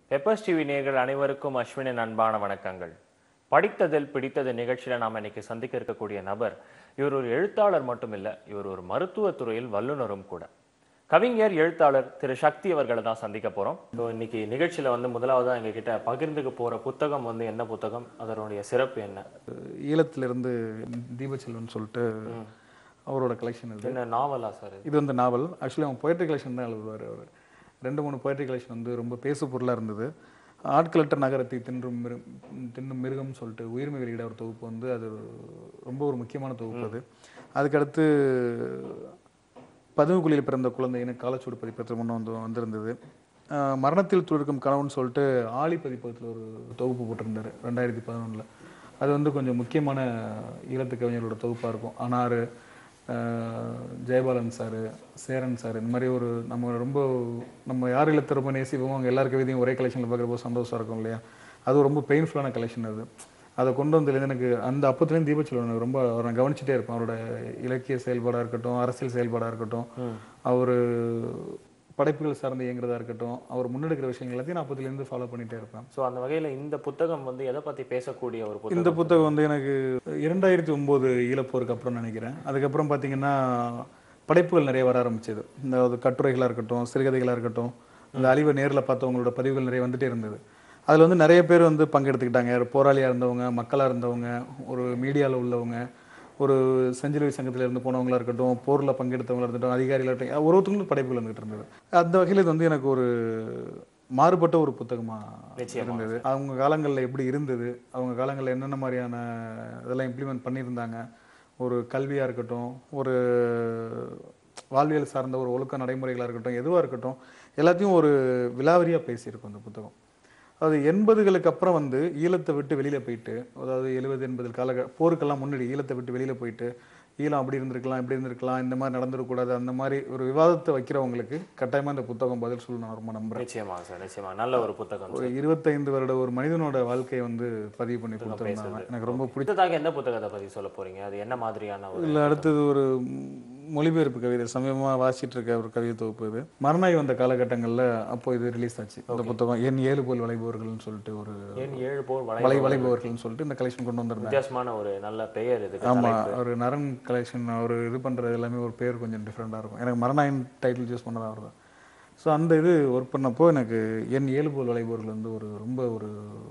Peppers TV நேயர்கள் அனைவருக்கும் அஸ்வினின் அன்பான வணக்கங்கள் படித்ததில் பிடித்தது நிகழ்ச்சியில நாம இன்னைக்கு சந்திக்க இருக்கக்கூடிய நபர் இவர் ஒரு எழுத்தாளர் மட்டும் இல்ல இவர் ஒரு மருத்துவத் துறையில் வல்லுநரும் கூட கவிஞர் எழுத்தாளர் திரு சக்தி அவர்களை தான் சந்திக்க போறோம் ஸோ இன்னைக்கு நிகழ்ச்சியில வந்து முதலாவதா எங்க கிட்ட பகிர்ந்துக்க போற புத்தகம் வந்து என்ன புத்தகம் அதனுடைய சிறப்பு என்ன ஈழத்திலிருந்து தீபச்செல்வன் சொல்லிட்டு அவரோட கலெக்ஷன் இது என்ன நாவலா சார் இது வந்து நாவல் ஆக்சுவலி அவன் போய்ட்ரி கலெக்ஷன் தான் எழுதுவார் அவர் ரெண்டு மூணு போய்ட்ரி கலெக்ஷன் வந்து ரொம்ப பேசு பொருளாக இருந்தது ஆட்களற்ற நகரத்தை தின்றும் மிரு தின்னும் மிருகம் சொல்லிட்டு உயிர்மை வெளியிட ஒரு தொகுப்பு வந்து அது ரொம்ப ஒரு முக்கியமான தொகுப்பு அது அதுக்கடுத்து பதுங்குழியில் பிறந்த குழந்தைன்னு காலச்சூடு பதிப்பத்தில் முன்ன வந்து வந்திருந்தது ஆஹ் மரணத்தில் துளிர்க்கும் கனவுன்னு சொல்லிட்டு ஆலி பதிப்பகத்தில் ஒரு தொகுப்பு போட்டிருந்தாரு ரெண்டாயிரத்தி பதினொன்றில் அது வந்து கொஞ்சம் முக்கியமான ஈழத்து கவிஞர்களோட தொகுப்பாக இருக்கும் அனாறு ஆஹ் ஜெயபாலன் சார் சேரன் சார் இந்த மாதிரி ஒரு நம்ம ரொம்ப நம்ம யார் இல்லத்தை ரொம்ப நேசிப்போமோ அவங்க எல்லார் கவிதையும் ஒரே கலெக்ஷனில் பார்க்குறப்போ சந்தோஷம் இருக்கும் இல்லையா அது ரொம்ப பெயின்ஃபுல்லான கலெக்ஷன் அது அதை கொண்டு வந்ததுலேருந்து எனக்கு அந்த அப்பத்துலேருந்து தீபச்செல்வன் எனக்கு ரொம்ப அவரை நான் கவனிச்சிட்டே இருப்பேன் அவரோட இலக்கிய செயல்பாடாக இருக்கட்டும் அரசியல் செயல்பாடாக இருக்கட்டும் அவர் படைப்புகள் சார்ந்து இயங்குறதா இருக்கட்டும் அவர் முன்னெடுக்கிற விஷயங்கள் எல்லாத்தையும் நான் அப்பத்துலேருந்து ஃபாலோ பண்ணிட்டே இருப்பேன் ஸோ அந்த வகையில இந்த புத்தகம் வந்து எதை பத்தி பேசக்கூடிய ஒரு புத்தகம் இந்த புத்தகம் வந்து எனக்கு இரண்டாயிரத்தி ஒம்பது ஈழப்போருக்கு அப்புறம் நினைக்கிறேன் அதுக்கப்புறம் பார்த்தீங்கன்னா படைப்புகள் நிறைய வர ஆரம்பிச்சது இந்த அது கட்டுரைகளாக இருக்கட்டும் சிறுகதைகளாக இருக்கட்டும் இந்த அழிவை நேரில் பார்த்தவங்களோட பதிவுகள் நிறைய வந்துட்டே இருந்தது அதில் வந்து நிறைய பேர் வந்து பங்கெடுத்துக்கிட்டாங்க யார் போராளியாக இருந்தவங்க மக்களாக இருந்தவங்க ஒரு மீடியாவில் உள்ளவங்க ஒரு செஞ்சிலுவை சங்கத்தில் இருந்து போனவங்களா இருக்கட்டும் போரில் பங்கெடுத்தவங்களா இருக்கட்டும் அதிகாரிகளாக இருக்கட்டும் ஒரு ஒருத்தவங்களும் படைப்புகள் வந்துகிட்டு இருந்தது அந்த வகையில் இது வந்து எனக்கு ஒரு மாறுபட்ட ஒரு புத்தகமாக நிச்சயமா இருந்தது அவங்க காலங்களில் எப்படி இருந்தது அவங்க காலங்களில் என்னென்ன மாதிரியான இதெல்லாம் இம்ப்ளிமெண்ட் பண்ணியிருந்தாங்க ஒரு கல்வியாக இருக்கட்டும் ஒரு வாழ்வியல் சார்ந்த ஒரு ஒழுக்க நடைமுறைகளாக இருக்கட்டும் எதுவாக இருக்கட்டும் எல்லாத்தையும் ஒரு விலாவரியாக பேசியிருக்கும் இந்த புத்தகம் அது எண்பதுகளுக்கு அப்புறம் வந்து ஈழத்தை விட்டு வெளியில் போயிட்டு அதாவது எழுபது எண்பது கால போருக்கெல்லாம் முன்னாடி ஈழத்தை விட்டு வெளியில் போயிட்டு ஈழம் அப்படி இருந்திருக்கலாம் இப்படி இருந்திருக்கலாம் இந்த மாதிரி நடந்துடக்கூடாது அந்த மாதிரி ஒரு விவாதத்தை வைக்கிறவங்களுக்கு கட்டாயமாக இந்த புத்தகம் பதில் சொல்லணும் நான் ரொம்ப நம்புறேன் நிச்சயமா சார் நிச்சயமா நல்ல ஒரு புத்தகம் ஒரு இருபத்தைந்து வருட ஒரு மனிதனோட வாழ்க்கையை வந்து பதிவு பண்ணி கொடுத்துருந்தாங்க எனக்கு ரொம்ப பிடிச்ச அடுத்ததாக எந்த புத்தகத்தை பத்தி சொல்ல போறீங்க அது என்ன மாதிரியான ஒரு இதில் அடுத்தது ஒரு மொழிபெயர்ப்பு கவிதை சமயமாக வாசிச்சிட்டு இருக்க ஒரு கவிதை தொகுப்பு இது மரணாய் வந்த காலகட்டங்களில் அப்போ இது ரிலீஸ் ஆச்சு இந்த புத்தகம் என் ஏழு போல் வளைபவர்கள்னு சொல்லிட்டு ஒரு ஏன் ஏழு போர் வலை வளை வளைபவர்கள்னு சொல்லிட்டு இந்த கலெக்ஷன் கொண்டு வந்திருந்தாங்க வித்தியாசமான ஒரு நல்ல பெயர் இதுக்கு ஆமா ஒரு நரன் கலெக்ஷன் அவர் இது பண்றது எல்லாமே ஒரு பேர் கொஞ்சம் டிஃப்ரெண்டாக இருக்கும் எனக்கு மரணாயின் டைட்டில் சூஸ் பண்ணதா அவர் தான் ஸோ அந்த இது ஒர்க் பண்ணப்போ எனக்கு என் ஏழு போல் வளைபவர்கள் வந்து ஒரு ரொம்ப ஒரு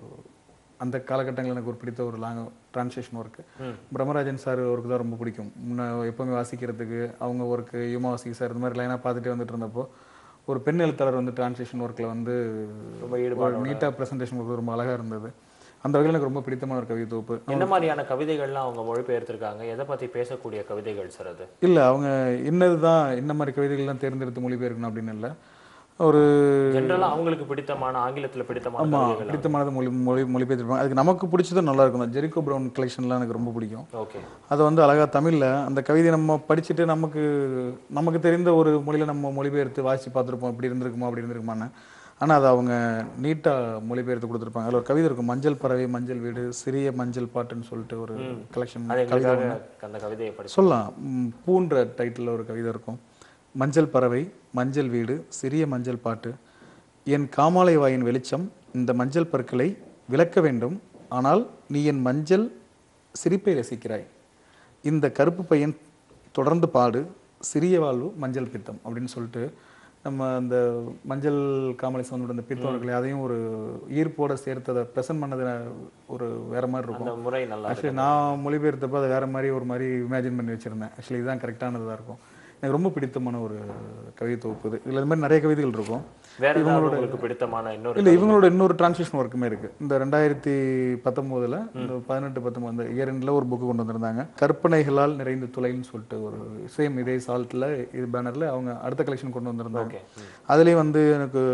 அந்த காலகட்டங்களில் எனக்கு ஒரு பிடித்த ஒரு long translation work Brahmarajan sir work தான் ரொம்ப பிடிக்கும் முன்ன எப்பவுமே வாசிக்கிறதுக்கு அவங்க ஒர்க்கு யுமா வாசிக்கு சார் இந்த மாதிரி லைனாக பார்த்துட்டே வந்துட்டு இருந்தப்போ ஒரு பெண் எழுத்தாளர் வந்து டிரான்ஸ்லேஷன் ஒர்க்கில் வந்து ரொம்ப ஈடுபாடு நீட்டாக ப்ரெசன்டேஷன் கொடுத்து ரொம்ப அழகாக இருந்தது அந்த வகையில் எனக்கு ரொம்ப பிடித்தமான ஒரு கவிதை தொகுப்பு என்ன மாதிரியான கவிதைகள்லாம் அவங்க மொழிபெயர்த்திருக்காங்க எதை பத்தி பேசக்கூடிய கவிதைகள் சார் அது இல்ல அவங்க இன்னது தான் இந்த மாதிரி கவிதைகள்லாம் தேர்ந்தெடுத்து மொழிபெயர்க்கணும் அப்படின்னு இல்லை ஒரு ஜென்ரலா அவங்களுக்கு பிடித்தமான ஆங்கிலத்துல பிடித்தமான ஆமா கவிதைகள் பிடித்தமானது மொழி மொழி மொழிபெயர்த்திருப்பாங்க அதுக்கு நமக்கு பிடிச்சதும் நல்லா இருக்கும் அந்த ஜெரிகோ ப்ரௌன் கலெக்ஷன்லாம் எனக்கு ரொம்ப பிடிக்கும் ஓகே அதை வந்து அழகா தமிழ்ல அந்த கவிதையை நம்ம படிச்சுட்டு நமக்கு நமக்கு தெரிந்த ஒரு மொழியில நம்ம மொழிபெயர்த்து வாசிச்சு பார்த்துருப்போம் இப்படி இருந்திருக்குமா அப்படி இருந்திருக்குமான்னு ஆனா அதை அவங்க நீட்டா மொழிபெயர்த்து கொடுத்துருப்பாங்க அதில் ஒரு கவிதை இருக்கும் மஞ்சள் பறவை மஞ்சள் வீடு சிறிய மஞ்சள் பாட்டுன்னு சொல்லிட்டு ஒரு கலெக்ஷன் அது எங்களுக்காக அந்த கவிதையை படிச்சு சொல்லலாம் ம், பூன்ற டைட்டிலில் ஒரு கவிதை இருக்கும் மஞ்சள் பறவை மஞ்சள் வீடு சிறிய மஞ்சள் பாட்டு என் காமாலை வாயின் வெளிச்சம் இந்த மஞ்சள் பற்களை விளக்க வேண்டும் ஆனால் நீ என் மஞ்சள் சிரிப்பை ரசிக்கிறாய் இந்த கருப்பு பையன் தொடர்ந்து பாடு சிறிய வாழ்வு மஞ்சள் பித்தம் அப்படின்னு சொல்லிட்டு நம்ம அந்த மஞ்சள் காமலை சவுண்டோட அந்த பித்தவர்களை அதையும் ஒரு ஈர்ப்போட சேர்த்ததை ப்ரெசன்ட் பண்ணது ஒரு வேற மாதிரி இருக்கும் அந்த முறை நல்லா இருக்கு. ஆக்சுவலி நான் மொழிபெயர்த்தப்போ அதை வேற மாதிரி ஒரு மாதிரி இமேஜின் பண்ணி வச்சிருந்தேன் ஆக்சுவலி இதுதான் கரெக்டானதாக இருக்கும் எனக்கு ரொம்ப பிடித்தமான ஒரு கவிதை தொகுப்பு இது இதில் இந்த மாதிரி நிறைய கவிதைகள் இருக்கும் வேற ஏதாவது உங்களுக்கு பிடித்தமான இன்னொரு இல்லை இவங்களோட இன்னொரு டிரான்ஸ்லேஷன் ஒர்க்குமே இருக்கு இந்த ரெண்டாயிரத்தி பத்தொம்போதுல இந்த பதினெட்டு பத்தொம்போது இந்த இயர் எண்டில் ஒரு புக்கு கொண்டு வந்திருந்தாங்க கற்பனைகளால் நிறைந்த துளைன்னு சொல்லிட்டு ஒரு சேம் இதே சால்ட்டில் இது பேனரில் அவங்க அடுத்த கலெக்ஷன் கொண்டு வந்திருந்தாங்க ஓகே அதுலேயும் வந்து எனக்கு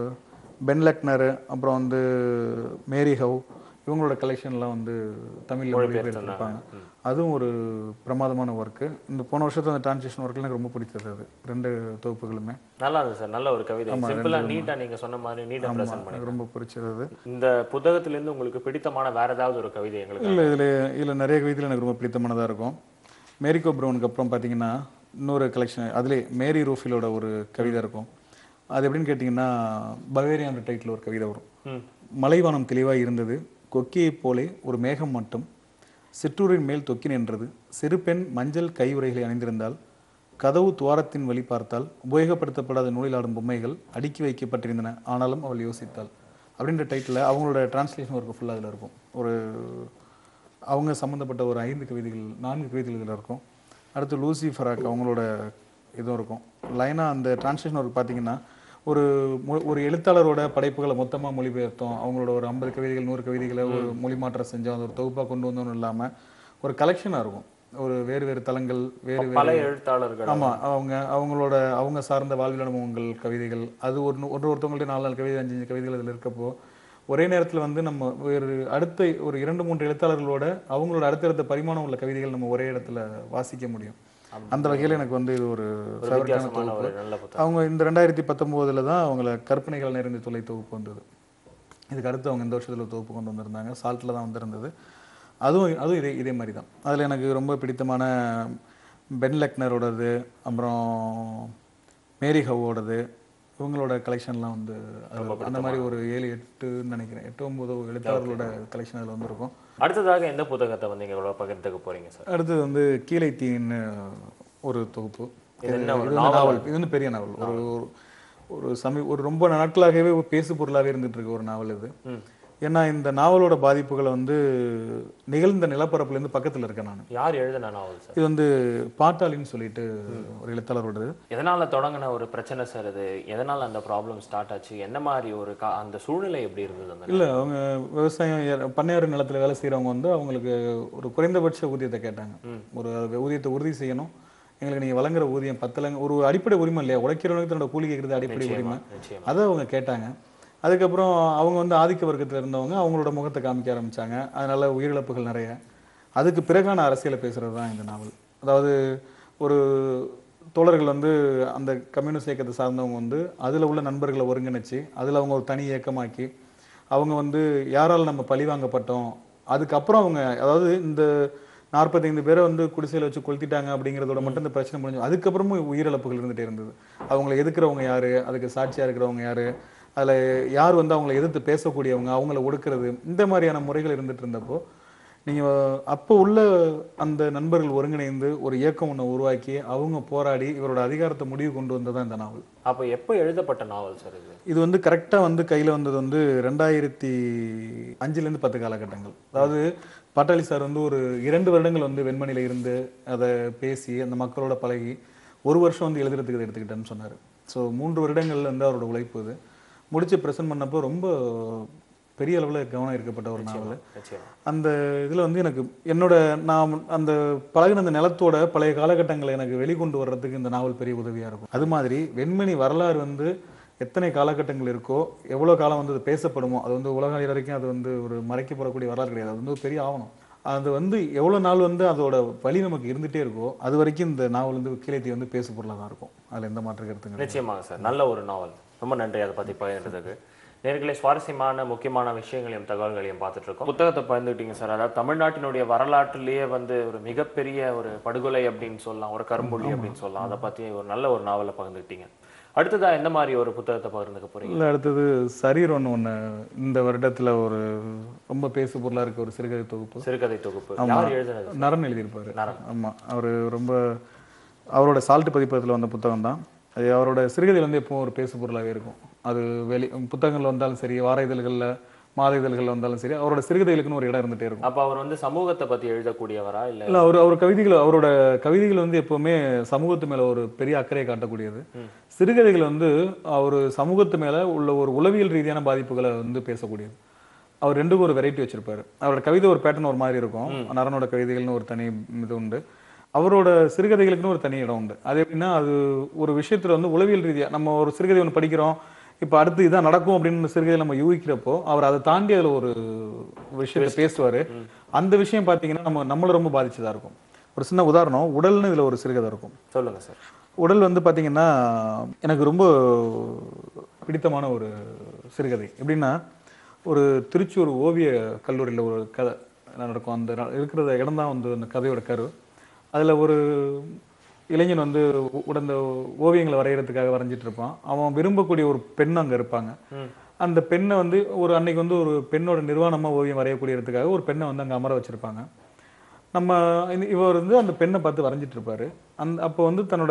பென் லக்னர் அப்புறம் வந்து மேரி ஹவ் இவங்களோட கலெக்ஷன்லாம் வந்து தமிழில் மொழிபெயர்த்திருப்பாங்க அதுவும் ஒரு பிரமாதமான ஒர்க்கு இந்த போன வருஷத்துல அந்த டிரான்ஸ்லேஷன் ஒர்க்கில் எனக்கு ரொம்ப பிடிச்சது அது ரெண்டு தொகுப்புகளுமே நல்லா இருந்துச்சு சார் நல்ல ஒரு கவிதை சிம்பிளா நீட்டா நீங்க சொன்ன மாதிரி நீட்டா பிரசன்ட் பண்ணி எனக்கு ரொம்ப பிடிச்சது அது இந்த புத்தகத்திலிருந்து உங்களுக்கு பிடித்தமான வேற ஏதாவது ஒரு கவிதை எங்களுக்கு இல்லை இதில் இதில் நிறைய கவிதைகள் எனக்கு ரொம்ப பிடித்தமானதாக இருக்கும் மேரிகோ ப்ரௌனுக்கு அப்புறம் பார்த்தீங்கன்னா இன்னொரு கலெக்ஷன் அதிலே மேரி ரூஃபிலோட ஒரு கவிதை இருக்கும் அது எப்படின்னு கேட்டிங்கன்னா பவேரியான்ற டைட்டில் ஒரு கவிதை வரும் ம் மலைவானம் தெளிவாய் இருந்தது கொக்கியைப் போலே ஒரு மேகம் மட்டும் சிற்றூரின் மேல் தொக்கி நின்றது சிறு பெண் மஞ்சள் கையுறைகளை அணிந்திருந்தால் கதவு துவாரத்தின் வழி பார்த்தால் உபயோகப்படுத்தப்படாத நூலில் ஆடும் பொம்மைகள் அடுக்கி வைக்கப்பட்டிருந்தன ஆனாலும் அவள் யோசித்தாள் அப்படின்ற டைட்டில் அவங்களோட டிரான்ஸ்லேஷன் ஒர்க்கு ஃபுல்லாக அதில் இருக்கும் ஒரு அவங்க சம்மந்தப்பட்ட ஒரு ஐந்து கவிதைகள் நான்கு கவிதைகள் இதில் இருக்கும் அடுத்து லூசி ஃபராக் அவங்களோட இதுவும் இருக்கும் லைனாக அந்த டிரான்ஸ்லேஷன் ஒர்க் பார்த்தீங்கன்னா ஒரு மொ- ஒரு எழுத்தாளரோட படைப்புகளை மொத்தமாக மொழிபெயர்த்தோம் அவங்களோட ஒரு ஐம்பது கவிதைகள் நூறு கவிதைகளை ஒரு மொழி மாற்றம் செஞ்சோம் அது ஒரு தொகுப்பாக கொண்டு வந்தோம்னு இல்லாமல் ஒரு கலெக்ஷனாக இருக்கும் ஒரு வேறு வேறு தளங்கள் வேறு வேறு பல எழுத்தாளர்கள் ஆமா அவங்க அவங்களோட அவங்க சார்ந்த வாழ்வியல் அனுபவங்கள் கவிதைகள் அது ஒரு நூ- ஒரு ஒருத்தவங்கள்ட்ட நாலு நாலு கவிதை அஞ்சு அஞ்சு கவிதைகள் அதில் இருக்கப்போ ஒரே நேரத்தில் வந்து நம்ம வேறு அடுத்த ஒரு இரண்டு மூன்று எழுத்தாளர்களோட அவங்களோட அடுத்தடுத்த பரிமாணம் உள்ள கவிதைகள் நம்ம ஒரே இடத்துல வாசிக்க முடியும் அந்த வகையில் எனக்கு வந்து இது ஒரு ஒரு ஃபேவரட்டான வித்தியாசமான தொகுப்பு ஒரு நல்ல புத்தகம் அவங்க இந்த ரெண்டாயிரத்தி பத்தொம்போதுல தான் அவங்கள கற்பனைகள் நிறைந்த தொலை தொகுப்பு வந்தது இதுக்கு அடுத்து அவங்க இந்த வருஷத்துல தொகுப்பு கொண்டு வந்திருந்தாங்க சால்ட்டில் தான் வந்திருந்தது அதுவும் அதுவும் இதே இதே மாதிரி தான் அதில் எனக்கு ரொம்ப பிடித்தமான பென் லெக்னரோடது அப்புறம் மேரி ஹவோடது இவங்களோட கலெக்ஷன்லாம் வந்து அதுல அந்த மாதிரி ஒரு ஏழு எட்டுன்னு நினைக்கிறேன் எட்டு ஒன்பது எழுத்தாளர்களோட கலெக்ஷன் அதில் வந்திருக்கும் அடுத்ததாக எந்த புத்தகத்தை வந்து இங்க இவ்வளவு பகிர்ந்துக்க போறீங்க சார் அடுத்தது வந்து கீழை தீன்னு ஒரு தொகுப்பு இது என்ன ஒரு இது வந்து நாவல் இது வந்து பெரிய நாவல் ஒரு ஒரு- ஒரு சமீ ஒரு ரொம்ப நாட்களாகவே ஒரு பேசு பொருளாகவே இருந்துட்டு இருக்கு ஒரு நாவல் இது ம். ஏன்னா இந்த நாவலோட பாதிப்புகளை வந்து நிகழ்ந்த நிலப்பரப்புல இருந்து பக்கத்துல இருக்கேன் நான் யார் எழுதின நாவல் சார் இது வந்து பாட்டாளின்னு சொல்லிட்டு ஒரு எழுத்தாளரோடது எதனால தொடங்கின ஒரு பிரச்சனை சார் இது எதனால அந்த ப்ராப்ளம் ஸ்டார்ட் ஆச்சு என்ன மாதிரி ஒரு கா- அந்த சூழ்நிலை எப்படி இருந்தது அந்த இல்ல அவங்க விவசாயம் ஏ- பண்ணையாறு நிலத்துல வேலை செய்றவங்க வந்து அவங்களுக்கு ஒரு குறைந்தபட்ச ஊதியத்தை கேட்டாங்க ஒரு அது ஊதியத்தை உறுதி செய்யணும் எங்களுக்கு நீங்க வழங்குற ஊதியம் பத்தலங்க ஒரு அடிப்படை உரிமை இல்லையா உழைக்கிறவனுக்கு தன்னோட கூலி கேட்கறது அடிப்படை உரிமை நிச்சயமா அதை அவங்க கேட்டாங்க அதுக்கப்புறம் அவங்க வந்து ஆதிக்க வர்க்கத்தில் இருந்தவங்க அவங்களோட முகத்தை காமிக்க ஆரம்பிச்சாங்க அதனால உயிரிழப்புகள் நிறைய அதுக்கு பிறகான அரசியலை பேசுறது தான் இந்த நாவல் அதாவது ஒரு தோழர்கள் வந்து அந்த கம்யூனிஸ்ட் இயக்கத்தை சார்ந்தவங்க வந்து அதில் உள்ள நண்பர்களை ஒருங்கிணைச்சு அதில் அவங்க ஒரு தனி இயக்கமாக்கி அவங்க வந்து யாரால் நம்ம பழி வாங்கப்பட்டோம் அதுக்கப்புறம் அவங்க அதாவது இந்த நாற்பத்தைந்து பேரை வந்து குடிசையில் வச்சு கொளுத்திட்டாங்க அப்படிங்கிறதோட மட்டும் இந்த பிரச்சனை முடிஞ்சு அதுக்கப்புறமும் உயிரிழப்புகள் இருந்துகிட்டே இருந்தது அவங்கள எதுக்குறவங்க யாரு அதுக்கு சாட்சியா இருக்கிறவங்க யாரு அதுல யார் வந்து அவங்கள எதிர்த்து பேசக்கூடியவங்க அவங்கள ஒடுக்குறது இந்த மாதிரியான முறைகள் இருந்துட்டு இருந்தப்போ நீங்க அப்போ உள்ள அந்த நண்பர்கள் ஒருங்கிணைந்து ஒரு இயக்கம் ஒண்ணை உருவாக்கி அவங்க போராடி இவரோட அதிகாரத்தை முடிவு கொண்டு வந்ததான் இந்த நாவல் அப்போ எப்போ எழுதப்பட்ட நாவல் சார் இது இது வந்து கரெக்டா வந்து கையில வந்தது வந்து ரெண்டாயிரத்தி அஞ்சுல இருந்து பத்து காலகட்டங்கள் அதாவது பாட்டாளி சார் வந்து ஒரு இரண்டு வருடங்கள் வந்து வெண்மணில இருந்து அதை பேசி அந்த மக்களோட பழகி ஒரு வருஷம் வந்து எழுதுறதுக்கு இதை எடுத்துக்கிட்டேன்னு சொன்னாரு ஸோ மூன்று வருடங்கள்ல இருந்து அவரோட உழைப்பு இது முடிச்சு ப்ரெசென்ட் பண்ணப்போ ரொம்ப பெரிய அளவுல கவனம் ஈர்க்கப்பட்ட ஒரு நாவல் நிச்சயமா அந்த இதுல வந்து எனக்கு என்னோட நான் அந்த பழகின அந்த நிலத்தோட பழைய காலகட்டங்களை எனக்கு வெளிக்கொண்டு வர்றதுக்கு இந்த நாவல் பெரிய உதவியா இருக்கும் அது மாதிரி வெண்மணி வரலாறு வந்து எத்தனை காலகட்டங்கள் இருக்கோ எவ்வளவு காலம் வந்து அது பேசப்படுமோ அது வந்து உலக அளவில் வரைக்கும் அது வந்து ஒரு மறைக்கப்படக்கூடிய வரலாறு கிடையாது அது வந்து ஒரு பெரிய ஆவணம் அது வந்து எவ்வளவு நாள் வந்து அதோட வழி நமக்கு இருந்துட்டே இருக்கோ அது வரைக்கும் இந்த நாவல் வந்து கிளைத்தி வந்து பேசு பொருளாக தான் இருக்கும் அதுல எந்த மாற்று கருத்துங்க கிடையாது. நிச்சயமாக சார் நல்ல ஒரு நாவல் ரொம்ப நன்றி அதை பத்தி பகிர்ந்ததுக்கு நேர்களே சுவாரஸ்யமான முக்கியமான விஷயங்களையும் தகவல்களையும் பார்த்துட்டு இருக்கோம் புத்தகத்தை பகிர்ந்துட்டீங்க சார் அதாவது தமிழ்நாட்டினுடைய வரலாற்றிலேயே வந்து ஒரு மிகப்பெரிய ஒரு படுகொலை அப்படின்னு சொல்லலாம் ஒரு கரும்புள்ளி அப்படின்னு சொல்லலாம் அதை பத்தி ஒரு நல்ல ஒரு நாவலை பகிர்ந்துக்கிட்டீங்க அடுத்ததா எந்த மாதிரி ஒரு புத்தகத்தை பகிர்ந்துக்க போறீங்க இல்ல அடுத்தது சரீரம்னு ஒண்ணு இந்த வருடத்துல ஒரு ரொம்ப பேசு பொருளா இருக்க ஒரு சிறுகதை தொகுப்பு சிறுகதை தொகுப்பு யார் எழுதுனது நரன் எழுதியிருப்பாரு ஆமா அவர் ரொம்ப அவரோட சால்ட் பதிப்பகத்தில் வந்த புத்தகம் தான் அது அவரோட சிறுகதையில் வந்து எப்பவும் ஒரு பேசு பொருளாகவே இருக்கும் அது வெளி புத்தகங்கள் வந்தாலும் சரி வார இதழ்களில் மாத இதழ்களில் வந்தாலும் சரி அவரோட சிறுகதைகளுக்குன்னு ஒரு இடம் இருந்துட்டே இருக்கும் அப்ப அவர் வந்து சமூகத்தை பத்தி எழுதக்கூடியவரா இல்ல இல்ல அவர் அவர் கவிதைகள் அவரோட கவிதைகள் வந்து எப்பவுமே சமூகத்து மேல ஒரு பெரிய அக்கறையை காட்டக்கூடியது சிறுகதைகள் வந்து அவர் சமூகத்து மேல உள்ள ஒரு உளவியல் ரீதியான பாதிப்புகளை வந்து பேசக்கூடியது அவர் ரெண்டுக்கும் ஒரு வெரைட்டி வச்சிருப்பாரு அவரோட கவிதை ஒரு பேட்டர்ன் ஒரு மாதிரி இருக்கும் நரனோட கவிதைகள்னு ஒரு தனி இது உண்டு அவரோட சிறுகதைகளுக்குன்னு ஒரு தனி இடம் உண்டு அது எப்படின்னா அது ஒரு விஷயத்துல வந்து உளவியல் ரீதியா நம்ம ஒரு சிறுகதை ஒன்று படிக்கிறோம் இப்போ அடுத்து இதான் நடக்கும் அப்படின்னு சிறுகதை நம்ம யூகிக்கிறப்போ அவர் அதை தாண்டி அதுல ஒரு விஷயத்தை பேசுவாரு அந்த விஷயம் பாத்தீங்கன்னா நம்ம நம்மள ரொம்ப பாதிச்சதா இருக்கும் ஒரு சின்ன உதாரணம் உடல்னு இதுல ஒரு சிறுகதை இருக்கும் சொல்லுங்க சார் உடல் வந்து பாத்தீங்கன்னா எனக்கு ரொம்ப பிடித்தமான ஒரு சிறுகதை எப்படின்னா ஒரு திருச்சூர் ஓவிய கல்லூரியில ஒரு கதை நடக்கும் அந்த ந- இருக்கிற இடம் தான் வந்து அந்த கதையோட கரு அதுல ஒரு இளைஞன் வந்து உ- உடந்த ஓவியங்களை வரைகிறதுக்காக வரைஞ்சிட்டு இருப்பான் அவன் விரும்பக்கூடிய ஒரு பெண் அங்க இருப்பாங்க ம். அந்த பெண்ணை வந்து ஒரு அன்னைக்கு வந்து ஒரு பெண்ணோட நிர்வாணமா ஓவியம் வரையக்கூடியதுக்காக ஒரு பெண்ணை வந்து அங்க அமர வச்சிருப்பாங்க நம்ம இந்த- இவர் வந்து அந்த பெண்ணை பார்த்து வரைஞ்சிட்டு இருப்பாரு அந்த அப்போ வந்து தன்னோட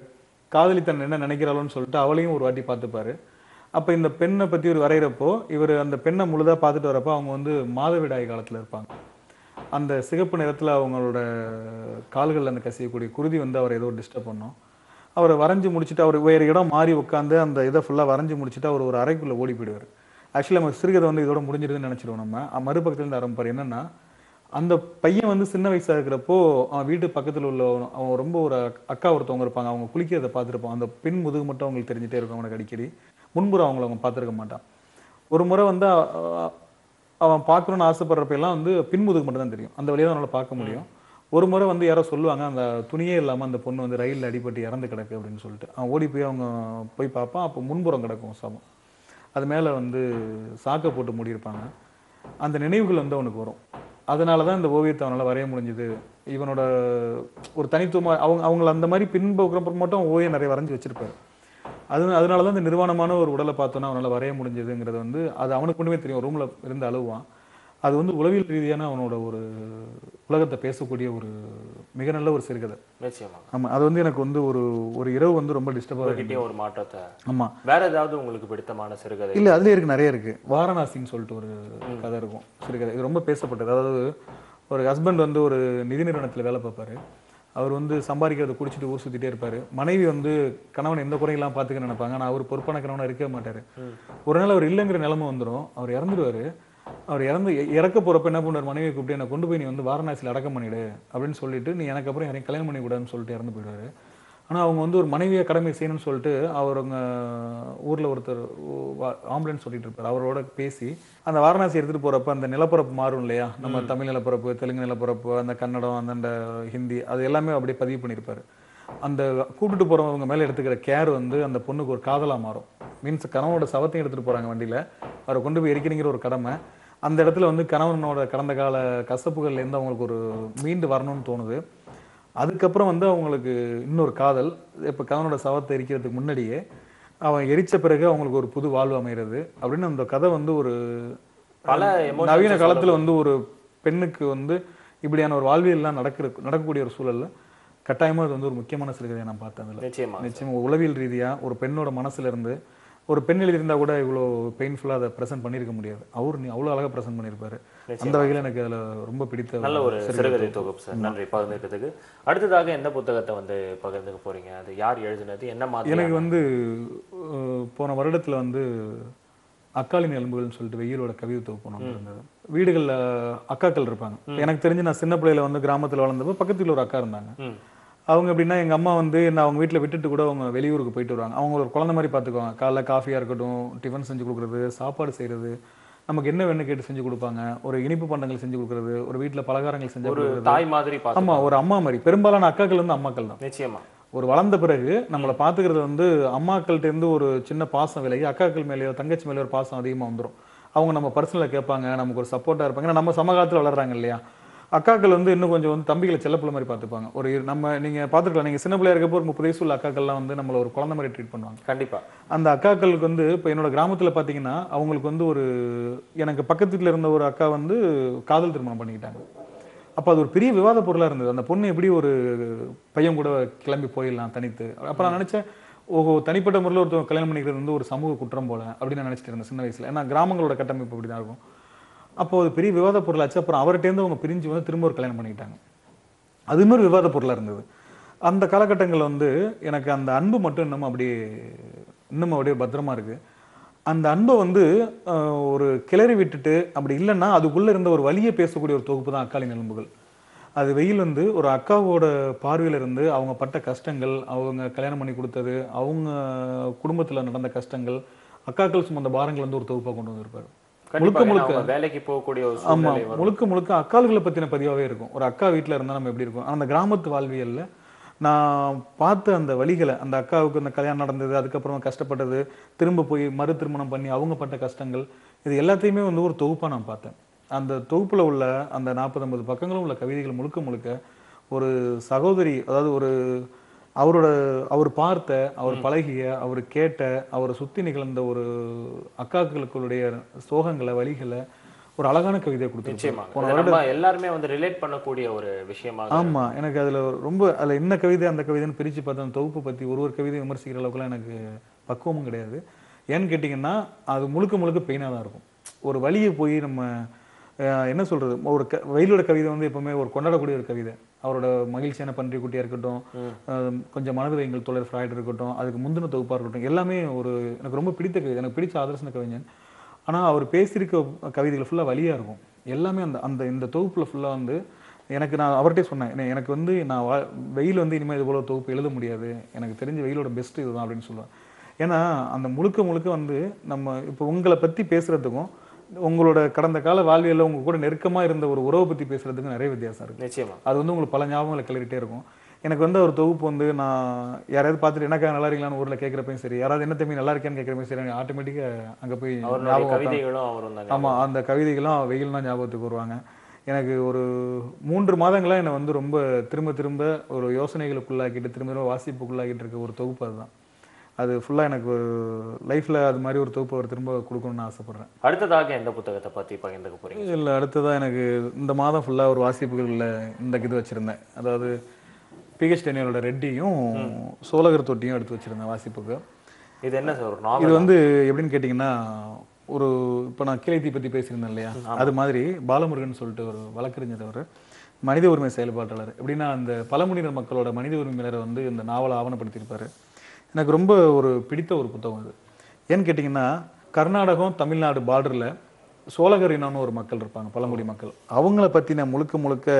காதலி தன் என்ன நினைக்கிறாளோன்னு சொல்லிட்டு அவளையும் ஒரு வாட்டி பார்த்துப்பாரு அப்போ இந்த பெண்ணை பத்தி ஒரு வரைகிறப்போ இவர் அந்த பெண்ணை முழுதா பார்த்துட்டு வரப்போ அவங்க வந்து மாதவிடாய் காலத்துல இருப்பாங்க அந்த சிகப்பு நிறத்துல அவங்களோட கால்கள்ல அந்த கசியக்கூடிய குருதி வந்து அவர் ஏதோ டிஸ்டர்ப் பண்ணும் அவரை வரைஞ்சு முடிச்சுட்டு அவர் வேறு இடம் மாறி உட்காந்து அந்த இதை ஃபுல்லாக வரைஞ்சு முடிச்சுட்டு அவர் ஒரு அறைக்குள்ள ஓடி போயிடுவார் ஆக்சுவலி நம்ம சிறுகதை வந்து இதோட முடிஞ்சிருதுன்னு நினைச்சிருவோம் நம்ம அஹ் மறுபக்கத்துல இருந்து ஆரம்பிப்பார் என்னன்னா அந்த பையன் வந்து சின்ன வயசா இருக்கிறப்போ அவன் வீட்டு பக்கத்துல உள்ள அவன் அவன் ரொம்ப ஒரு அக்கா ஒருத்தவங்க இருப்பாங்க அவங்க குளிக்கிறத பார்த்துருப்பான் அந்த பின் முதுகு மட்டும் அவங்களுக்கு தெரிஞ்சுட்டே இருக்கும் அவனுக்கு அடிக்கடி முன்புறம் அவங்கள அவங்க பார்த்துருக்க மாட்டான் ஒரு முறை வந்து அ- அ- அவன் பார்க்கணும்னு ஆசைப்படுறப்ப எல்லாம் வந்து பின்முதுகு மட்டும் தான் தெரியும் அந்த வழியாக அவனால பார்க்க முடியும் ஒரு முறை வந்து யாரோ சொல்லுவாங்க அந்த துணியே இல்லாம அந்த பொண்ணு வந்து ரயில்ல அடிபட்டு இறந்து கிடக்கு அப்படின்னு சொல்லிட்டு அவன் ஓடி போய் அவங்க போய் பார்ப்பான் அப்போ முன்புறம் கிடக்கும் சமம் அது மேல வந்து சாக்கை போட்டு மூடியிருப்பாங்க அந்த நினைவுகள் வந்து அவனுக்கு வரும் அதனால தான் இந்த ஓவியத்தை அவனால வரைய முடிஞ்சது இவனோட ஒரு தனித்துவமா அவங்க அவங்கள அந்த மாதிரி பின்புறம் மட்டும் அவன் ஓவியம் நிறைய வரைஞ்சி வச்சிருப்பாரு அது அதனால தான் இந்த நிர்வாணமான ஒரு உடலை பார்த்தோன்னா அவனால வரைய முடிஞ்சதுங்கிறது வந்து அது அவனுக்கு மட்டுமே தெரியும் ரூம்ல இருந்து அழுவான் அது வந்து உளவியல் ரீதியான அவனோட ஒரு உலகத்தை பேசக்கூடிய ஒரு மிக நல்ல ஒரு சிறுகதை நிச்சயமா ஆமா அது வந்து எனக்கு வந்து ஒரு ஒரு இரவு வந்து ரொம்ப டிஸ்டர்பாக உங்ககிட்டயும் ஒரு மாற்றத்தை ஆமா வேற ஏதாவது உங்களுக்கு பிடித்தமான சிறுகதை இல்ல அதுலயே இருக்கு நிறைய இருக்கு வாரணாசின்னு சொல்லிட்டு ஒரு கதை இருக்கும் சிறுகதை இது ரொம்ப பேசப்பட்டது அதாவது ஒரு ஹஸ்பண்ட் வந்து ஒரு நிதி நிறுவனத்துல வேலை பார்ப்பாரு அவர் வந்து சம்பாதிக்கிறத குடிச்சிட்டு ஊர் சுத்திட்டே இருப்பாரு மனைவி வந்து கணவன் எந்த குறையெல்லாம் பார்த்துக்க நினைப்பாங்க ஆனா அவர் பொறுப்பான கணவனா இருக்கவே மாட்டாரு ஒரு நாள் அவர் இல்லைங்கிற நிலைமை வந்துரும் அவர் இறந்துருவாரு அவர் இறந்து இ- இறக்க போறப்ப என்ன பண்ணுவார் மனைவியை கூப்பிட்டு என்னை கொண்டு போய் நீ வந்து வாரணாசியில் அடக்கம் பண்ணிடு அப்படின்னு சொல்லிட்டு நீ எனக்கு அப்புறம் யாரையும் கல்யாணம் பண்ணி கூடாதுன்னு சொல்லிட்டு இறந்து போயிடுவாரு ஆனா அவங்க வந்து ஒரு மனைவியை கடமை செய்யணும்னு சொல்லிட்டு அவருங்க ஊர்ல ஒருத்தர் ஆம்புலன்ஸ் சொல்லிட்டு இருப்பார் அவரோட பேசி அந்த வாரணாசி எடுத்துட்டு போறப்ப அந்த நிலப்பரப்பு மாறும் இல்லையா நம்ம தமிழ் நிலப்பரப்பு தெலுங்கு நிலப்பரப்பு அந்த கன்னடம் அந்த ஹிந்தி அது எல்லாமே அப்படியே பதிவு பண்ணியிருப்பாரு அந்த கூப்பிட்டு போறவங்க மேல எடுத்துக்கிற கேர் வந்து அந்த பொண்ணுக்கு ஒரு காதலா மாறும் மீன்ஸ் கணவனோட சவத்தையும் எடுத்துட்டு போறாங்க வண்டியில அவரை கொண்டு போய் எரிக்கணுங்கிற ஒரு கடமை அந்த இடத்துல வந்து கணவனோட கடந்த கால கசப்புகள்ல இருந்து அவங்களுக்கு ஒரு மீண்டு வரணும்னு தோணுது அதுக்கப்புறம் வந்து அவங்களுக்கு இன்னொரு காதல் இப்போ கணவனோட சவத்தை எரிக்கிறதுக்கு முன்னாடியே அவன் எரிச்ச பிறகு அவங்களுக்கு ஒரு புது வாழ்வு அமைகிறது அப்படின்னு அந்த கதை வந்து ஒரு பல emotions நவீன சொல்ல காலத்துல வந்து ஒரு பெண்ணுக்கு வந்து இப்படியான ஒரு வாழ்வியல்லாம் நடக்கிற நடக்கக்கூடிய ஒரு சூழல்ல கட்டாயமா அது வந்து ஒரு முக்கியமான சிறுகதையை நான் பார்த்தேன் அதுல நிச்சயமா நிச்சயமா உளவியல் ரீதியா ஒரு பெண்ணோட மனசுல இருந்து ஒரு பெண் எழுதியிருந்தா கூட இவ்வளோ பெயின்ஃபுல்லா அதை ப்ரெசென்ட் பண்ணியிருக்க முடியாது அவர் நீ அவ்வளோ அழகா ப்ரெசென்ட் பண்ணியிருப்பாரு அந்த வகையில எனக்கு அதுல ரொம்ப பிடித்த நல்ல ஒரு சிறுகதை தொகுப்பு சார் நன்றி பகிர்ந்துக்கிறதுக்கு அடுத்ததாக எந்த புத்தகத்தை வந்து பகிர்ந்துக்க போறீங்க அது யார் எழுதினது என்ன மாதிரி எனக்கு வந்து அஹ், போன வருடத்துல வந்து அக்காலின் எலும்புகள்னு சொல்லிட்டு வெயிலோட கவிதை தொகுப்பு ஒண்ணு இருந்தது வீடுகள்ல அக்காக்கள் இருப்பாங்க எனக்கு தெரிஞ்சு நான் சின்ன பிள்ளையில வந்து கிராமத்துல வளர்ந்தப்போ பக்கத்துல ஒரு அக்கா இருந்தாங்க ம். அவங்க எப்படின்னா எங்க அம்மா வந்து என்ன அவங்க வீட்ல விட்டுட்டு கூட அவங்க வெளியூருக்கு போயிட்டு வருவாங்க அவங்க ஒரு குழந்தை மாதிரி பார்த்துக்குவாங்க காலைல காஃபியா இருக்கட்டும் டிஃபன் செஞ்சு கொடுக்குறது சாப்பாடு செய்யறது நமக்கு என்ன வேணும் கேட்டு செஞ்சு கொடுப்பாங்க ஒரு இனிப்பு பண்டங்கள் செஞ்சு கொடுக்குறது ஒரு வீட்ல பலகாரங்கள் செஞ்சு ஒரு கொடுக்குறது தாய் மாதிரி பார்த்து ஆமா ஒரு அம்மா மாதிரி பெரும்பாலான அக்காக்கள் வந்து அம்மாக்கள் தான் நிச்சயமா ஒரு வளர்ந்த பிறகு நம்மளை பாத்துக்கிறது வந்து அம்மாக்கள்ட்ட இருந்து ஒரு சின்ன பாசம் விலகி அக்காக்கள் மேலேயோ தங்கச்சி மேலேயோ ஒரு பாசம் அதிகமா வந்துரும் அவங்க நம்ம பர்சனல கேட்பாங்க நமக்கு ஒரு சப்போர்ட்டா இருப்பாங்க ஏன்னா நம்ம சமகாலத்துல வளர்றாங்க இல்லையா அக்காக்கள் வந்து இன்னும் கொஞ்சம் வந்து தம்பிகளை செல்லப்புள்ள மாதிரி பார்த்துப்பாங்க ஒரு இரு- நம்ம நீங்க பாத்துக்கலாம் நீங்க சின்ன பிள்ளையா இருக்கப்போ ஒரு முப்பது வயசு உள்ள அக்காக்கள்லாம் வந்து நம்மள ஒரு குழந்தை மாதிரி ட்ரீட் பண்ணுவாங்க கண்டிப்பா அந்த அக்காக்களுக்கு வந்து இப்போ என்னோட கிராமத்துல பாத்தீங்கன்னா அவங்களுக்கு வந்து ஒரு எனக்கு பக்கத்துல இருந்த ஒரு அக்கா வந்து காதல் திருமணம் பண்ணிக்கிட்டாங்க அப்போ அது ஒரு பெரிய விவாத பொருளா இருந்தது அந்த பொண்ணு எப்படி ஒரு பையன் கூட கிளம்பி போயிடலாம் தனித்து அப்ப நான் நினைச்சேன் ஓஹோ தனிப்பட்ட முறையில் ஒருத்தவங்க கல்யாணம் பண்ணிக்கிறது வந்து ஒரு சமூக குற்றம் போல அப்படின்னு நான் நினைச்சிட்டு இருந்தேன் சின்ன வயசுல ஏன்னா கிராமங்களோட கட்டமைப்பு அப்படிதான் இருக்கும் அப்போ அது பெரிய விவாத பொருளாச்சு அப்புறம் அவர்கிட்டேருந்து அவங்க பிரிஞ்சு வந்து திரும்ப ஒரு கல்யாணம் பண்ணிக்கிட்டாங்க அதுவுமே ஒரு விவாத பொருளா இருந்தது அந்த காலகட்டங்கள்ல வந்து எனக்கு அந்த அன்பு மட்டும் இன்னும் அப்படியே இன்னும் அப்படியே பத்திரமா இருக்கு அந்த அன்பை வந்து அஹ், ஒரு கிளறி விட்டுட்டு அப்படி இல்லைன்னா அதுக்குள்ள இருந்த ஒரு வலியை பேசக்கூடிய ஒரு தொகுப்பு தான் அக்காலின் எலும்புகள் அது வெயில் வந்து ஒரு அக்காவோட பார்வையில இருந்து அவங்க பட்ட கஷ்டங்கள் அவங்க கல்யாணம் பண்ணி கொடுத்தது அவங்க குடும்பத்துல நடந்த கஷ்டங்கள் அக்காக்கள் சுமந்த பாரங்கள் வந்து ஒரு தொகுப்பா கொண்டு வந்திருப்பாரு கண்டிப்பா முழுக்க ஏன்னா அவங்க வேலைக்கு போகக்கூடிய ஒரு ஆமா சூழ்நிலை வரும் முழுக்க முழுக்க அக்கால்களை பத்தின பதிவாவே இருக்கும் ஒரு அக்கா வீட்ல இருந்தா நம்ம எப்படி இருக்கும் ஆனா அந்த கிராமத்து வாழ்வியல்ல நான் பார்த்த அந்த வழிகளை அந்த அக்காவுக்கு அந்த கல்யாணம் நடந்தது அதுக்கப்புறம் கஷ்டப்பட்டது திரும்ப போய் மறு திருமணம் பண்ணி அவங்க பட்ட கஷ்டங்கள் இது எல்லாத்தையுமே வந்து ஒரு தொகுப்பா நான் பார்த்தேன் அந்த தொகுப்புல உள்ள அந்த நாற்பது ஐம்பது பக்கங்களும் உள்ள கவிதைகள் முழுக்க முழுக்க ஒரு சகோதரி அதாவது ஒரு அவரோட அவர் பார்த்த அவர் பழகிய அவர் கேட்ட அவரை சுத்தி நிகழ்ந்த ஒரு அக்காக்களுக்குடைய சோகங்களை வழிகளை ஒரு அழகான கவிதையை நிச்சயமா கொடுத்துருப்பாங்க இது நம்ம எல்லாருமே வந்து ரிலேட் பண்ணக்கூடிய ஒரு விஷயமாக ஆமா எனக்கு அதுல ரொம்ப அதுல என்ன கவிதை அந்த கவிதைன்னு பிரிச்சு பார்த்தா அந்த தொகுப்பு பத்தி ஒரு ஒரு கவிதை விமர்சிக்கிற அளவுக்குலாம் எனக்கு பக்குவமும் கிடையாது ஏன்னு கேட்டிங்கன்னா அது முழுக்க முழுக்க பெயினாக தான் இருக்கும் ஒரு வழியை போய் நம்ம அஹ், என்ன சொல்றது ஒரு க வெயிலோட கவிதை வந்து எப்பவுமே ஒரு கொண்டாடக்கூடிய ஒரு கவிதை அவரோட மகிழ்ச்சியான பன்றி குட்டியா இருக்கட்டும் அஹ், கொஞ்சம் மனது வைங்கள் தோழர் ஃப்ராய்ட் இருக்கட்டும் அதுக்கு முந்தின தொகுப்பா இருக்கட்டும் எல்லாமே ஒரு எனக்கு ரொம்ப பிடித்த கவிதை எனக்கு பிடிச்ச ஆதர்சன கவிஞன் ஆனா அவர் பேசியிருக்க கவிதைகள் ஃபுல்லா வழியா இருக்கும் எல்லாமே அந்த அந்த இந்த தொகுப்புல ஃபுல்லா வந்து எனக்கு நான் அவர்கிட்டே சொன்னேன் "என்ன- எனக்கு வந்து நான் வா- வெயில் வந்து இனிமேல் இது போல ஒரு தொகுப்பு எழுத முடியாது எனக்கு தெரிஞ்ச வெயிலோட பெஸ்ட் இதுதான் அப்படின்னு சொல்லுவேன் ஏன்னா அந்த முழுக்க முழுக்க வந்து நம்ம இப்போ உங்களை பத்தி பேசுறதுக்கும் உங்களோட கடந்த கால வாழ்வியல்ல உங்க கூட நெருக்கமா இருந்த ஒரு உறவை பத்தி பேசுறதுக்கும் நிறைய வித்தியாசம் இருக்கு நிச்சயமா அது வந்து உங்களுக்கு பல ஞாபகங்களை கிளறிட்டே இருக்கும் எனக்கு வந்து ஒரு தொகுப்பு வந்து நான் யாராவது பார்த்துட்டு எனக்கா நல்லா இருக்கலாம்னு ஊர்ல கேட்குறப்பையும் சரி யாராவது என்ன தம்பி நல்லா இருக்கேன்னு கேட்குறப்பையும் சரி ஆட்டோமேட்டிக்கா அங்க போய் அவருடைய ஞாபகம் உட்காந்து- கவிதைகளும் அவரும் தாங்க ஆமா அந்த கவிதைகளும் வெயில் தான் ஞாபகத்துக்கு வருவாங்க எனக்கு ஒரு மூன்று மாதங்களா என்னை வந்து ரொம்ப திரும்ப திரும்ப ஒரு யோசனைகளுக்குள்ளாக்கிட்டு திரும்ப திரும்ப வாசிப்புக்குள்ளாக்கிட்டு இருக்க ஒரு தொகுப்பு அதுதான் அது ஃபுல்லா எனக்கு லைஃப்ல அது மாதிரி ஒரு தொகுப்பு அவர் திரும்ப கொடுக்கணும்னு ஆசைப்படுறேன் அடுத்ததாக எந்த புத்தகத்தை பத்தி பகிர்ந்துக்க போறீங்க இல்லை அடுத்ததா எனக்கு இந்த மாதம் ஃபுல்லா ஒரு வாசிப்புகளில் இந்த இது வச்சிருந்தேன் அதாவது பிஹெச் டெனியலோட ரெட்டியும் சோழகர் தொட்டியும் எடுத்து வச்சிருந்தேன் வாசிப்புக்கு இது என்ன சார் ஒரு இது நாவல் வந்து எப்படின்னு கேட்டிங்கன்னா ஒரு இப்போ நான் கிளைத்தி பத்தி பேசியிருந்தேன் இல்லையா அது மாதிரி பாலமுருகன் சொல்லிட்டு ஒரு வழக்கறிஞர் அவர் மனித உரிமை செயல்பாட்டாளர் எப்படின்னா அந்த பழங்குடியினர் மக்களோட மனித உரிமையினரை வந்து இந்த நாவலை ஆவணப்படுத்தியிருப்பாரு எனக்கு ரொம்ப ஒரு பிடித்த ஒரு புத்தகம் அது ஏன்னு கேட்டிங்கன்னா கர்நாடகம் தமிழ்நாடு பார்டரில் சோழகர் இனம்னு ஒரு மக்கள் இருப்பாங்க பழங்குடி மக்கள் அவங்கள பற்றின முழுக்க முழுக்க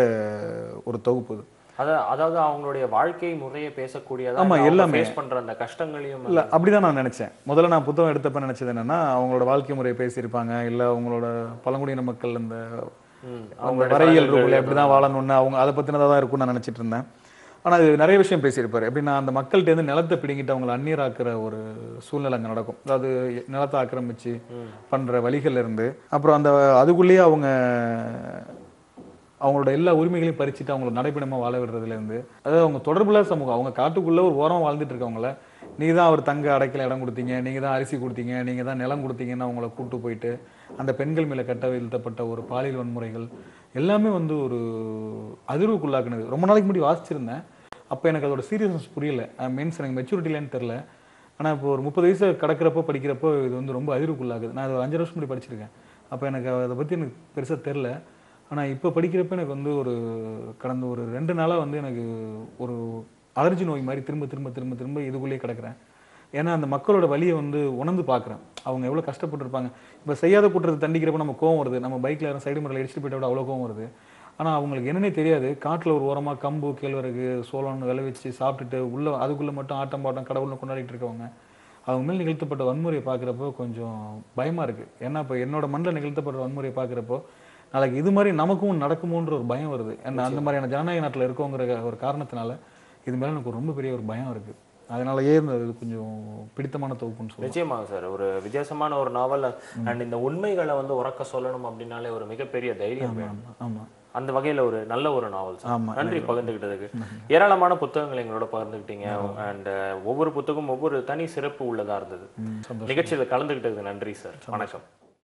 ஒரு தொகுப்பு இது அத- அதாவது அவங்களுடைய வாழ்க்கை முறையை பேசக்கூடியதா ஆமா, எல்லாமே. ஃபேஸ் பண்ற அந்த கஷ்டங்களையும் இல்ல அப்படிதான் நான் நினைச்சேன் முதல்ல நான் புத்தகம் எடுத்தப்ப நினைச்சது என்னன்னா அவங்களோட வாழ்க்கை முறையை பேசியிருப்பாங்க இல்ல அவங்களோட பழங்குடியின மக்கள் இந்த ம், அவங்க வரையல் ரூபில் எப்படிதான் வாழணும்னு அவங்க அதை பத்தினதா தான் இருக்கும்னு நான் நினைச்சிட்டு இருந்தேன் ஆனா அது நிறைய விஷயம் பேசியிருப்பாரு எப்படின்னா அந்த மக்கள்கிட்ட இருந்து நிலத்தை பிடிங்கிட்டு அவங்களை அந்நியராக்குற ஒரு சூழ்நிலை அங்க நடக்கும் அதாவது நிலத்தை ஆக்கிரமிச்சு பண்ற வழிகள்ல இருந்து அப்புறம் அந்த அதுக்குள்ளேயே அவங்க அவங்களோட எல்லா உரிமைகளையும் பறிச்சுட்டு அவங்கள நடைபெணமா வாழ விடுறதுல இருந்து அதாவது அவங்க தொடர்புல சமூகம் அவங்க காட்டுக்குள்ள ஒரு ஓரம் வாழ்ந்துட்டு இருக்கவங்கள நீங்க தான் அவர் தங்க அடைக்கல இடம் கொடுத்தீங்க நீங்க தான் அரிசி கொடுத்தீங்க நீங்க தான் நிலம் கொடுத்தீங்கன்னு அவங்கள கூட்டு போயிட்டு அந்த பெண்கள் மேல கட்டவிழ்த்தப்பட்ட ஒரு பாலியல் வன்முறைகள் எல்லாமே வந்து ஒரு அதிர்வுக்குள்ளாக்குனது ரொம்ப நாளைக்கு முன்னாடி வாசிச்சிருந்தேன் அப்போ எனக்கு அதோட சீரியஸ்னஸ் புரியல மீன்ஸ் எனக்கு மெச்சூரிட்டி இல்லைன்னு தெரில ஆனால் இப்போ ஒரு முப்பது வயசு கடக்கிறப்போ படிக்கிறப்போ இது வந்து ரொம்ப அதிர்வுக்குள்ளாகுது நான் அது ஒரு அஞ்சு வருஷம் முன்னாடி படிச்சிருக்கேன் அப்போ எனக்கு அதை பற்றி எனக்கு பெருசாக தெரில ஆனால் இப்போ படிக்கிறப்ப எனக்கு வந்து ஒரு கடந்த ஒரு ரெண்டு நாளாக வந்து எனக்கு ஒரு அலர்ஜி நோய் மாதிரி திரும்ப திரும்ப திரும்ப திரும்ப இதுக்குள்ளேயே கிடக்குறேன் ஏன்னா அந்த மக்களோட வலியை வந்து உணர்ந்து பார்க்குறேன் அவங்க எவ்வளோ கஷ்டப்பட்டிருப்பாங்க இப்போ செய்யாத குற்றத்தை தண்டிக்கிறப்ப நம்ம கோவம் வருது நம்ம பைக்கில் யாரும் சைடு மரில் இடிச்சுட்டு போயிட்ட விட அவ்வளோ கோவம் வருது ஆனால் அவங்களுக்கு என்னன்னே தெரியாது காட்டில் ஒரு ஓரமாக கம்பு கேழ்வரகு சோளம் விளைவிச்சு சாப்பிட்டுட்டு உள்ள அதுக்குள்ளே மட்டும் ஆட்டம் பாட்டம் கடவுள்னு கொண்டாடிட்டு இருக்கவங்க அவங்க மேல் நிகழ்த்தப்பட்ட வன்முறையை பார்க்குறப்போ கொஞ்சம் பயமா இருக்கு ஏன்னா இப்போ என்னோட மண்ணில் நிகழ்த்தப்பட்ட வன்முறையை பார்க்குறப்போ நாளைக்கு இது மாதிரி நமக்கும் நடக்குமோன்ற ஒரு பயம் வருது ஏன்னா அந்த மாதிரியான ஜனநாயக நாட்டில் இருக்கோங்கிற ஒரு காரணத்தினால இது மேல எனக்கு ரொம்ப பெரிய ஒரு பயம் இருக்கு அதனாலயே இந்த இது கொஞ்சம் பிடித்தமான தொகுப்புன்னு சொல்லுவேன் நிச்சயமாக சார் ஒரு வித்தியாசமான ஒரு நாவல் அண்ட் இந்த உண்மைகளை வந்து உறக்க சொல்லணும் அப்படின்னாலே ஒரு மிகப்பெரிய தைரியம் வேணும் ஆமா அந்த வகையில ஒரு நல்ல ஒரு நாவல் சார் ஆமா. நன்றி பகிர்ந்துகிட்டதுக்கு ஏராளமான புத்தகங்கள் எங்களோட பகிர்ந்துக்கிட்டீங்க அண்ட் ஒவ்வொரு புத்தகம் ஒவ்வொரு தனி சிறப்பு உள்ளதா இருந்தது ம், சந்தோஷம் நிகழ்ச்சியில கலந்துகிட்டதுக்கு நன்றி சார் வணக்கம்